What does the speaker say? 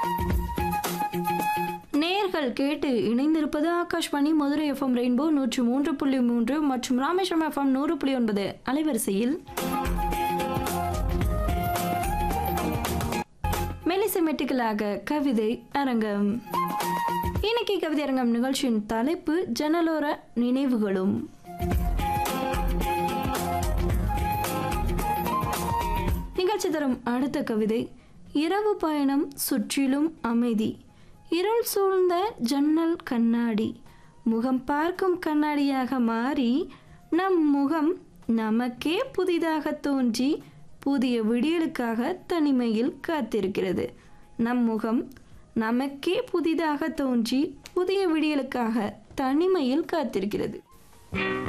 நேர்கள் கேட்டு இணைந்திருப்பது ஆகாஷ்வாணி மதுரை எஃப்எம் ரெயின்போ நூற்று மூன்று புள்ளி மூன்று மற்றும் ராமேஸ்வரம் எஃப்எம் நூறு புள்ளி ஒன்பது அலைவரிசையில் மெலிசமெட்டிக்கலாக கவிதை அரங்கம் இன்னைக்கு கவிதை அரங்கம் நிகழ்ச்சியின் தலைப்பு ஜன்னலோர நினைவுகளும் நிகழ்ச்சி தரும் அடுத்த கவிதை இரவு பயணம் சுற்றிலும் அமைதி இருள் சூழ்ந்த ஜன்னல் கண்ணாடி முகம் பார்க்கும் கண்ணாடியாக மாறி நம் முகம் நமக்கே புதிதாக தோன்றி புதிய விடியலுக்காக தனிமையில் காத்திருக்கிறது நம் முகம் நமக்கே புதிதாக தோன்றி புதிய விடியலுக்காக தனிமையில் காத்திருக்கிறது